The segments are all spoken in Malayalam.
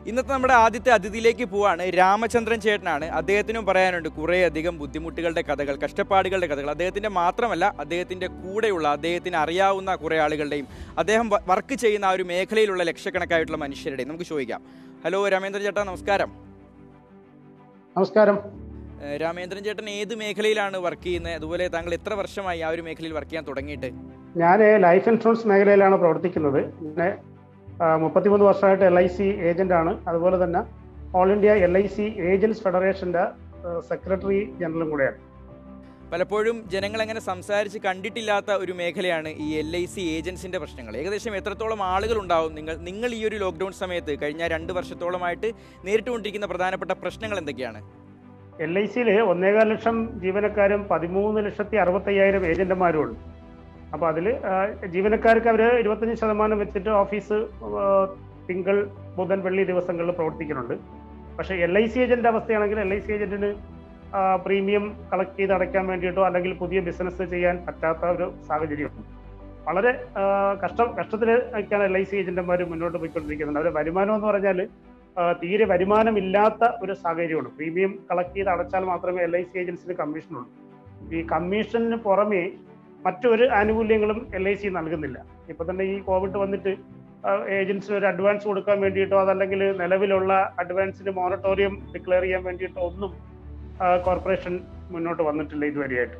ഇന്നത്തെ നമ്മുടെ ആദ്യത്തെ അതിഥിയിലേക്ക് പോവാണ് രാമചന്ദ്രൻ ചേട്ടനാണ് അദ്ദേഹത്തിനും പറയാനുണ്ട് കുറേയധികം ബുദ്ധിമുട്ടുകളുടെ കഥകൾ കഷ്ടപ്പാടുകളുടെ കഥകൾ അദ്ദേഹത്തിൻ്റെ മാത്രമല്ല അദ്ദേഹത്തിൻ്റെ കൂടെയുള്ള അദ്ദേഹത്തിന് അറിയാവുന്ന കുറേ ആളുകളുടെയും അദ്ദേഹം വ- വർക്ക് ചെയ്യുന്ന ആ ഒരു മേഖലയിലുള്ള ലക്ഷക്കണക്കായിട്ടുള്ള മനുഷ്യരുടെയും നമുക്ക് ചോദിക്കാം ഹലോ രാമേന്ദ്രൻ ചേട്ടാ നമസ്കാരം നമസ്കാരം ഏഹ് രാമേന്ദ്രൻ ചേട്ടൻ ഏത് മേഖലയിലാണ് വർക്ക് ചെയ്യുന്നത് അതുപോലെ താങ്കൾ എത്ര വർഷമായി ആ ഒരു മേഖലയിൽ വർക്ക് ചെയ്യാൻ തുടങ്ങിയിട്ട് ഞാൻ ലൈഫ് ഇൻഷുറൻസ് മേഖലയിലാണ് പ്രവർത്തിക്കുന്നത് ഞാൻ മുപ്പത്തിമൂന്ന് വർഷമായിട്ട് എൽ ഐ സി ഏജന്റ് ആണ് അതുപോലെ തന്നെ all India L I C agents ഫെഡറേഷന്റെ സെക്രട്ടറി ജനറലും കൂടെയാണ് പലപ്പോഴും ജനങ്ങൾ അങ്ങനെ സംസാരിച്ച് കണ്ടിട്ടില്ലാത്ത ഒരു മേഖലയാണ് ഈ എൽ ഐ സി ഏജൻസിന്റെ പ്രശ്നങ്ങൾ ഏകദേശം എത്രത്തോളം ആളുകൾ ഉണ്ടാവും നിങ്ങൾ നിങ്ങൾ ഈ ഒരു ലോക്ക്ഡൌൺ സമയത്ത് കഴിഞ്ഞ രണ്ട് വർഷത്തോളമായിട്ട് നേരിട്ടുകൊണ്ടിരിക്കുന്ന പ്രധാനപ്പെട്ട പ്രശ്നങ്ങൾ എന്തൊക്കെയാണ് എൽ ഐ സിയിൽ ഒന്നേകാൽ ലക്ഷം ജീവനക്കാരും പതിമൂന്ന് ലക്ഷത്തി അറുപത്തയ്യായിരം ഏജന്റുമാരും ഉണ്ട് അപ്പൊ അതിൽ ജീവനക്കാർക്ക് അവർ ഇരുപത്തഞ്ച് ശതമാനം വെച്ചിട്ട് ഓഫീസ് ആ, തിങ്കൾ ബുധൻ വെള്ളി ദിവസങ്ങളിൽ പ്രവർത്തിക്കുന്നുണ്ട് പക്ഷെ എൽ ഐ സി ഏജന്റ് അവസ്ഥയാണെങ്കിൽ എൽ ഐ സി ഏജന്റിന് പ്രീമിയം കളക്ട് ചെയ്ത് അടയ്ക്കാൻ വേണ്ടിയിട്ടോ അല്ലെങ്കിൽ പുതിയ ബിസിനസ് ചെയ്യാൻ പറ്റാത്ത ഒരു സാഹചര്യമുണ്ട് വളരെ ആ, കഷ്ടം കഷ്ടത്തിലേക്കാണ് എൽ ഐ സി ഏജന്റുമാർ മുന്നോട്ട് പോയിക്കൊണ്ടിരിക്കുന്നത് അവരുടെ വരുമാനം എന്ന് പറഞ്ഞാൽ ആ, തീരെ വരുമാനമില്ലാത്ത ഒരു സാഹചര്യമാണ് പ്രീമിയം കളക്ട് ചെയ്ത് അടച്ചാൽ മാത്രമേ എൽ ഐ സി ഏജൻസിന് കമ്മീഷനുള്ളൂ ഈ കമ്മീഷന് പുറമേ മറ്റൊരു ആനുകൂല്യങ്ങളും എൽ ഐ സി നൽകുന്നില്ല ഇപ്പൊ തന്നെ ഈ കോവിഡ് വന്നിട്ട് ഏജൻസിന് ഒരു അഡ്വാൻസ് കൊടുക്കാൻ വേണ്ടിയിട്ടോ അതല്ലെങ്കിൽ നിലവിലുള്ള അഡ്വാൻസിന് മോറട്ടോറിയം ഡിക്ലെയർ ചെയ്യാൻ വേണ്ടിയിട്ടോ ഒന്നും കോർപ്പറേഷൻ മുന്നോട്ട് വന്നിട്ടില്ല ഇതുവരെയായിട്ട്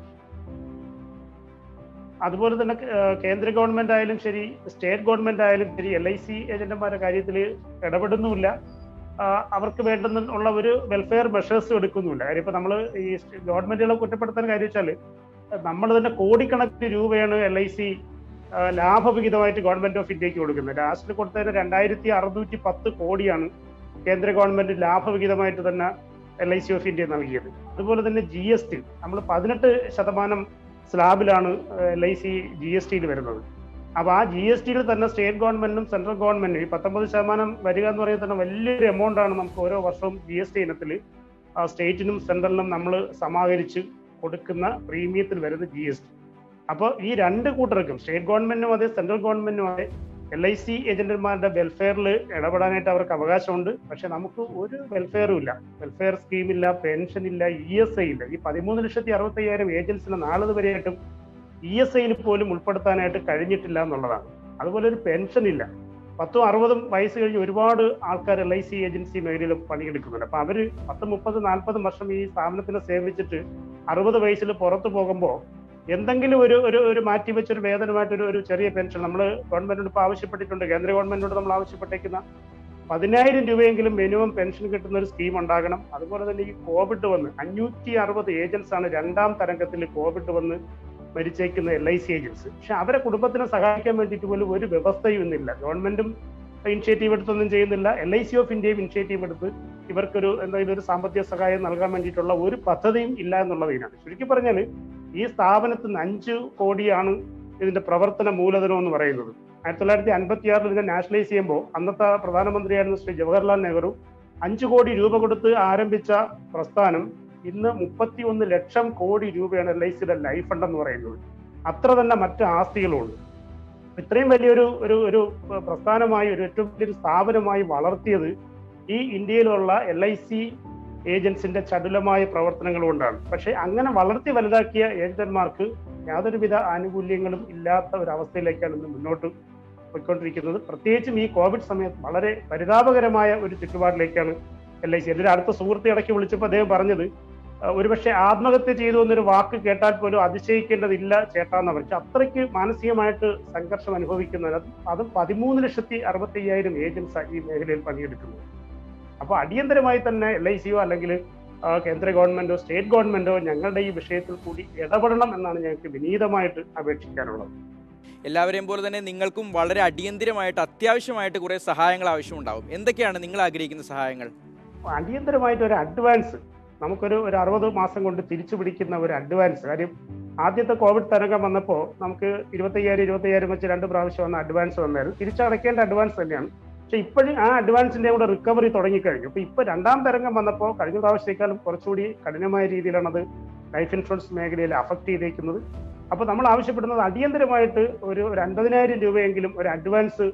അതുപോലെ തന്നെ ആ, കേന്ദ്ര ഗവൺമെന്റ് ആയാലും ശരി സ്റ്റേറ്റ് ഗവൺമെന്റ് ആയാലും ശരി എൽ ഐ സി ഏജന്റുമാരുടെ കാര്യത്തിൽ ഇടപെടുന്നുമില്ല ആ, അവർക്ക് വേണ്ടുന്ന ഉള്ള ഒരു വെൽഫെയർ മെഷേഴ്സ് എടുക്കുന്നുമില്ല കാര്യം ഇപ്പൊ നമ്മൾ ഈ ഗവൺമെന്റുകളെ കുറ്റപ്പെടുത്താൻ കാര്യം വെച്ചാൽ നമ്മൾ തന്നെ കോടിക്കണക്കിന് രൂപയാണ് എൽ ഐ സി ലാഭവിഹിതമായിട്ട് ഗവൺമെന്റ് ഓഫ് ഇന്ത്യക്ക് കൊടുക്കുന്നത് ലാസ്റ്റിൽ കൊടുത്തതിന് രണ്ടായിരത്തി അറുന്നൂറ്റി പത്ത് കോടിയാണ് കേന്ദ്ര ഗവൺമെന്റ് ലാഭവിഹിതമായിട്ട് തന്നെ L I C of India നൽകിയത് അതുപോലെ തന്നെ ജി എസ് ടി നമ്മൾ പതിനെട്ട് ശതമാനം സ്ലാബിലാണ് L I C G S ടിയിൽ വരുന്നത് അപ്പൊ ആ ജി എസ് ടിയിൽ തന്നെ സ്റ്റേറ്റ് ഗവൺമെന്റും സെൻട്രൽ ഗവൺമെന്റും ഈ പത്തൊമ്പത് ശതമാനം വരിക എന്ന് പറയുന്നത് തന്നെ വലിയൊരു എമൗണ്ട് ആണ് നമുക്ക് ഓരോ വർഷവും ജി എസ് ടി ഇനത്തിൽ സ്റ്റേറ്റിനും സെൻട്രലിനും നമ്മൾ സമാഹരിച്ച് കൊടുക്കുന്ന പ്രീമിയത്തിൽ വരുന്ന ജി എസ് ടി അപ്പോൾ ഈ രണ്ട് കൂട്ടർക്കും സ്റ്റേറ്റ് ഗവൺമെന്റിനും അതെ സെൻട്രൽ ഗവൺമെന്റിനും അതെ എൽ ഐ സി ഏജന്റുമാരുടെ വെൽഫെയറിൽ ഇടപെടാനായിട്ട് അവർക്ക് അവകാശമുണ്ട് പക്ഷെ നമുക്ക് ഒരു വെൽഫെയറും ഇല്ല വെൽഫെയർ സ്കീമില്ല പെൻഷൻ ഇല്ല ഇ എസ് ഐ ഇല്ല ഈ പതിമൂന്ന് ലക്ഷത്തി അറുപത്തി അയ്യായിരം ഏജൻസിന് നാളത് വരെയായിട്ടും ഇ എസ് ഐയിൽ പോലും ഉൾപ്പെടുത്താനായിട്ട് കഴിഞ്ഞിട്ടില്ല എന്നുള്ളതാണ് അതുപോലെ ഒരു പെൻഷൻ ഇല്ല പത്തും അറുപതും വയസ്സ് കഴിഞ്ഞ് ഒരുപാട് ആൾക്കാർ എൽ ഐ സി ഏജൻസി മേഖലയിൽ പണിയെടുക്കുന്നുണ്ട് അപ്പൊ അവര് പത്ത് മുപ്പത് നാൽപ്പത് വർഷം ഈ സ്ഥാപനത്തിനെ സേവിച്ചിട്ട് അറുപത് വയസ്സിൽ പുറത്തു പോകുമ്പോൾ എന്തെങ്കിലും ഒരു ഒരു ഒരു മാറ്റി വെച്ചൊരു വേതനമായിട്ട് ഒരു ഒരു ചെറിയ പെൻഷൻ നമ്മൾ ഗവൺമെന്റിനോട് ഇപ്പോൾ ആവശ്യപ്പെട്ടിട്ടുണ്ട് കേന്ദ്ര ഗവൺമെന്റിനോട് നമ്മൾ ആവശ്യപ്പെട്ടേക്കുന്ന പതിനായിരം രൂപയെങ്കിലും മിനിമം പെൻഷൻ കിട്ടുന്ന ഒരു സ്കീം ഉണ്ടാകണം അതുപോലെ തന്നെ ഈ കോവിഡ് വന്ന് അഞ്ഞൂറ്റി അറുപത് ഏജൻസ് ആണ് രണ്ടാം തരംഗത്തിൽ കോവിഡ് വന്ന് മരിച്ചേക്കുന്ന എൽ ഐ സി ഏജൻസ് പക്ഷെ അവരെ കുടുംബത്തിനെ സഹായിക്കാൻ വേണ്ടിയിട്ട് പോലും ഒരു വ്യവസ്ഥയും ഇന്നില്ല ഗവൺമെന്റും ഇനിഷ്യേറ്റീവ് എടുത്തൊന്നും ചെയ്യുന്നില്ല എൽ ഐ സി ഓഫ് ഇന്ത്യയും ഇനിഷ്യേറ്റീവ് എടുത്ത് ഇവർക്കൊരു എന്തെങ്കിലും ഒരു സാമ്പത്തിക സഹായം നൽകാൻ വേണ്ടിയിട്ടുള്ള ഒരു പദ്ധതിയും ഇല്ല എന്നുള്ളതിനാണ് ചുരുക്കി പറഞ്ഞാൽ ഈ സ്ഥാപനത്തിൽ നിന്ന് അഞ്ച് കോടിയാണ് ഇതിന്റെ പ്രവർത്തന മൂലധനം എന്ന് പറയുന്നത് ആയിരത്തി തൊള്ളായിരത്തി അൻപത്തി ആറിൽ ഇതിനെ നാഷണലൈസ് ചെയ്യുമ്പോൾ അന്നത്തെ പ്രധാനമന്ത്രിയായിരുന്ന ശ്രീ ജവഹർലാൽ നെഹ്റു അഞ്ചു കോടി രൂപ കൊടുത്ത് ആരംഭിച്ച പ്രസ്ഥാനം ഇന്ന് മുപ്പത്തി ഒന്ന് ലക്ഷം കോടി രൂപയാണ് എൽ ഐ സിയുടെ ലൈഫ് ഫണ്ട് എന്ന് പറയുന്നത് അത്ര തന്നെ മറ്റ് ആസ്തികളുണ്ട് ഇത്രയും വലിയൊരു ഒരു ഒരു പ്രസ്ഥാനമായി ഒരു ഏറ്റവും വലിയൊരു സ്ഥാപനമായി വളർത്തിയത് ഈ ഇന്ത്യയിലുള്ള എൽ ഐ സി ഏജൻസിന്റെ ചടുലമായ പ്രവർത്തനങ്ങൾ കൊണ്ടാണ് പക്ഷെ അങ്ങനെ വളർത്തി വലുതാക്കിയ ഏജന്റുമാർക്ക് യാതൊരുവിധ ആനുകൂല്യങ്ങളും ഇല്ലാത്ത ഒരു അവസ്ഥയിലേക്കാണ് ഇന്ന് മുന്നോട്ട് പോയിക്കൊണ്ടിരിക്കുന്നത് പ്രത്യേകിച്ചും ഈ കോവിഡ് സമയത്ത് വളരെ പരിതാപകരമായ ഒരു ചുറ്റുപാടിലേക്കാണ് എൽ ഐ സി എൻ്റെ ഒരു അടുത്ത സുഹൃത്തെ ഇടയ്ക്ക് വിളിച്ചപ്പോൾ അദ്ദേഹം പറഞ്ഞത് അഹ് ഒരുപക്ഷെ ആത്മഹത്യ ചെയ്തു എന്നൊരു വാക്ക് കേട്ടാൽ പോലും അതിശയിക്കേണ്ടതില്ല ചേട്ടാന്ന് പറഞ്ഞു അത്രയ്ക്ക് മാനസികമായിട്ട് സംഘർഷം അനുഭവിക്കുന്നത് അത് പതിമൂന്ന് ലക്ഷത്തി അറുപത്തി അയ്യായിരം ഏജൻസ് ഈ മേഖലയിൽ പണിയെടുക്കുന്നത് അപ്പൊ അടിയന്തരമായി തന്നെ എൽ ഐ സിയോ അല്ലെങ്കിൽ ആ, കേന്ദ്ര ഗവൺമെന്റോ സ്റ്റേറ്റ് ഗവൺമെന്റോ ഞങ്ങളുടെ ഈ വിഷയത്തിൽ കൂടി ഇടപെടണം എന്നാണ് ഞങ്ങൾക്ക് വിനീതമായിട്ട് അപേക്ഷിക്കാനുള്ളത് എല്ലാവരെയും പോലെ തന്നെ നിങ്ങൾക്കും വളരെ അടിയന്തിരമായിട്ട് അത്യാവശ്യമായിട്ട് കുറേ സഹായങ്ങൾ ആവശ്യമുണ്ടാവും എന്തൊക്കെയാണ് നിങ്ങൾ ആഗ്രഹിക്കുന്ന സഹായങ്ങൾ അടിയന്തരമായിട്ട് ഒരു അഡ്വാൻസ് നമുക്കൊരു ഒരു അറുപത് മാസം കൊണ്ട് തിരിച്ചു പിടിക്കുന്ന ഒരു അഡ്വാൻസ് കാര്യം ആദ്യത്തെ കോവിഡ് തരംഗം വന്നപ്പോൾ നമുക്ക് ഇരുപത്തയ്യായിരം ഇരുപത്തയ്യായിരം വെച്ച് രണ്ട് പ്രാവശ്യം വന്ന അഡ്വാൻസ് വന്നായിരുന്നു തിരിച്ചടയ്ക്കേണ്ട അഡ്വാൻസ് തന്നെയാണ് പക്ഷെ ഇപ്പോഴും ആ അഡ്വാൻസിന്റെ കൂടെ റിക്കവറി തുടങ്ങിക്കഴിഞ്ഞു അപ്പൊ ഇപ്പൊ രണ്ടാം തരംഗം വന്നപ്പോൾ കഴിഞ്ഞ പ്രാവശ്യത്തേക്കാളും കുറച്ചുകൂടി കഠിനമായ രീതിയിലാണ് അത് ലൈഫ് ഇൻഷുറൻസ് മേഖലയിൽ അഫക്ട് ചെയ്തേക്കുന്നത് അപ്പൊ നമ്മൾ ആവശ്യപ്പെടുന്നത് അടിയന്തരമായിട്ട് ഒരു ഒരു അൻപതിനായിരം രൂപയെങ്കിലും ഒരു advance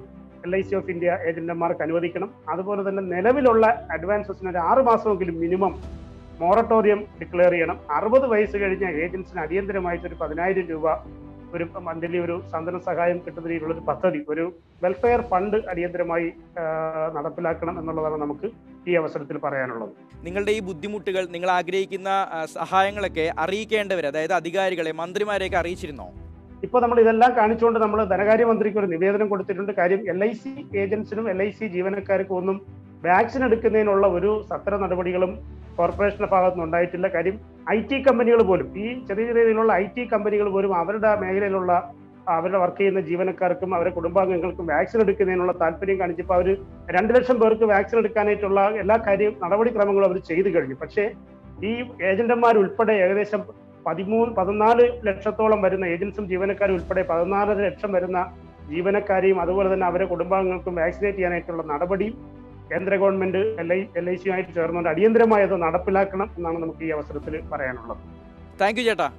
L I C of India ഏജന്റുമാർക്ക് അനുവദിക്കണം അതുപോലെ തന്നെ നിലവിലുള്ള അഡ്വാൻസസിന് ഒരു ആറ് മാസമെങ്കിലും മിനിമം മൊറട്ടോറിയം ഡിക്ലെയർ ചെയ്യണം അറുപത് വയസ്സ് കഴിഞ്ഞ ഏജൻസിന് അടിയന്തരമായിട്ട് ഒരു പതിനായിരം രൂപ ഒരു മന്ത്ലി ഒരു സന്തന സഹായം കിട്ടുന്ന രീതിയിലുള്ള ഒരു പദ്ധതി ഒരു വെൽഫെയർ ഫണ്ട് അടിയന്തരമായി ആ, നടപ്പിലാക്കണം എന്നുള്ളതാണ് നമുക്ക് ഈ അവസരത്തിൽ പറയാനുള്ളത് നിങ്ങളുടെ ഈ ബുദ്ധിമുട്ടുകൾ നിങ്ങൾ ആഗ്രഹിക്കുന്ന ആ, സഹായങ്ങളൊക്കെ അറിയിക്കേണ്ടവർ അതായത് അധികാരികളെ മന്ത്രിമാരെയൊക്കെ അറിയിച്ചിരുന്നോ ഇപ്പൊ നമ്മൾ ഇതെല്ലാം കാണിച്ചുകൊണ്ട് നമ്മൾ ധനകാര്യമന്ത്രിക്ക് ഒരു നിവേദനം കൊടുത്തിട്ടുണ്ട് കാര്യം എൽ ഐ സി ഏജൻസിനും എൽ ഐ സി ജീവനക്കാർക്കും ഒന്നും വാക്സിൻ എടുക്കുന്നതിനുള്ള ഒരു സത്ര നടപടികളും കോർപ്പറേഷന്റെ ഭാഗത്തു നിന്ന് ഉണ്ടായിട്ടില്ല കാര്യം ഐ ടി കമ്പനികൾ പോലും ഈ ചെറിയ ചെറിയ രീതിയിലുള്ള ഐ ടി കമ്പനികൾ പോലും അവരുടെ മേഖലയിലുള്ള അവരുടെ വർക്ക് ചെയ്യുന്ന ജീവനക്കാർക്കും അവരുടെ കുടുംബാംഗങ്ങൾക്കും വാക്സിൻ എടുക്കുന്നതിനുള്ള താല്പര്യം കാണിച്ചപ്പോൾ അവർ രണ്ട് ലക്ഷം പേർക്ക് വാക്സിൻ എടുക്കാനായിട്ടുള്ള എല്ലാ കാര്യം നടപടിക്രമങ്ങളും അവർ ചെയ്തു കഴിഞ്ഞു പക്ഷേ ഈ ഏജന്റുമാർ ഉൾപ്പെടെ ഏകദേശം പതിമൂന്ന് പതിനാല് ലക്ഷത്തോളം വരുന്ന ഏജൻസും ജീവനക്കാരും ഉൾപ്പെടെ പതിനാലര ലക്ഷം വരുന്ന ജീവനക്കാരെയും അതുപോലെ തന്നെ അവരുടെ കുടുംബാംഗങ്ങൾക്കും വാക്സിനേറ്റ് ചെയ്യാനായിട്ടുള്ള നടപടിയും കേന്ദ്ര government L I L I സിയുമായിട്ട് ചേർന്നുകൊണ്ട് അടിയന്തരമായി അത് നടപ്പിലാക്കണം എന്നാണ് നമുക്ക് ഈ അവസരത്തിൽ പറയാനുള്ളത് താങ്ക് യു ചേട്ടാ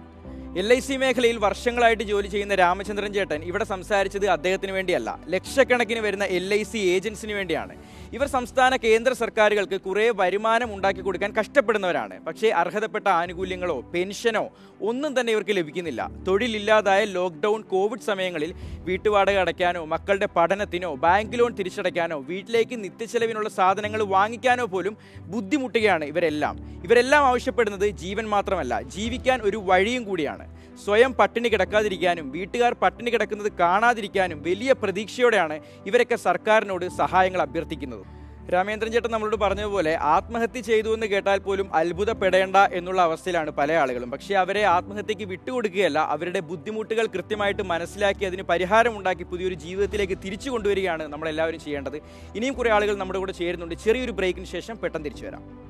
എൽ ഐ സി മേഖലയിൽ വർഷങ്ങളായിട്ട് ജോലി ചെയ്യുന്ന രാമചന്ദ്രൻ ചേട്ടൻ ഇവിടെ സംസാരിച്ചത് അദ്ദേഹത്തിന് വേണ്ടിയല്ല ലക്ഷക്കണക്കിന് വരുന്ന എൽ ഐ സി ഏജൻസിന് വേണ്ടിയാണ് ഇവർ സംസ്ഥാന കേന്ദ്ര സർക്കാരുകൾക്ക് കുറേ വരുമാനം ഉണ്ടാക്കി കൊടുക്കാൻ കഷ്ടപ്പെടുന്നവരാണ് പക്ഷേ അർഹതപ്പെട്ട ആനുകൂല്യങ്ങളോ പെൻഷനോ ഒന്നും തന്നെ ഇവർക്ക് ലഭിക്കുന്നില്ല തൊഴിലില്ലാതായ ലോക്ക്ഡൌൺ കോവിഡ് സമയങ്ങളിൽ വീട്ടുവാടക അടയ്ക്കാനോ മക്കളുടെ പഠനത്തിനോ ബാങ്ക് ലോൺ തിരിച്ചടയ്ക്കാനോ വീട്ടിലേക്ക് നിത്യച്ചെലവിനുള്ള സാധനങ്ങൾ വാങ്ങിക്കാനോ പോലും ബുദ്ധിമുട്ടുകയാണ് ഇവരെല്ലാം ഇവരെല്ലാം ആവശ്യപ്പെടുന്നത് ജീവൻ മാത്രമല്ല ജീവിക്കാൻ ഒരു വഴിയും കൂടിയാണ് സ്വയം പട്ടിണി കിടക്കാതിരിക്കാനും വീട്ടുകാർ പട്ടിണി കിടക്കുന്നത് കാണാതിരിക്കാനും വലിയ പ്രതീക്ഷയോടെയാണ് ഇവരൊക്കെ സർക്കാരിനോട് സഹായങ്ങൾ അഭ്യർത്ഥിക്കുന്നത് രാമേന്ദ്രൻ ചേട്ടൻ നമ്മളോട് പറഞ്ഞതുപോലെ ആത്മഹത്യ ചെയ്തു എന്ന് കേട്ടാൽ പോലും അത്ഭുതപ്പെടേണ്ട എന്നുള്ള അവസ്ഥയിലാണ് പല ആളുകളും പക്ഷേ അവരെ ആത്മഹത്യക്ക് വിട്ടുകൊടുക്കുകയല്ല അവരുടെ ബുദ്ധിമുട്ടുകൾ കൃത്യമായിട്ട് മനസ്സിലാക്കി അതിന് പരിഹാരമുണ്ടാക്കി പുതിയൊരു ജീവിതത്തിലേക്ക് തിരിച്ചു കൊണ്ടുവരികയാണ് നമ്മളെല്ലാവരും ചെയ്യേണ്ടത് ഇനിയും കുറേ ആളുകൾ നമ്മുടെ കൂടെ ചേരുന്നുണ്ട് ചെറിയൊരു ബ്രേക്കിന് ശേഷം പെട്ടെന്ന് തിരിച്ചു വരാം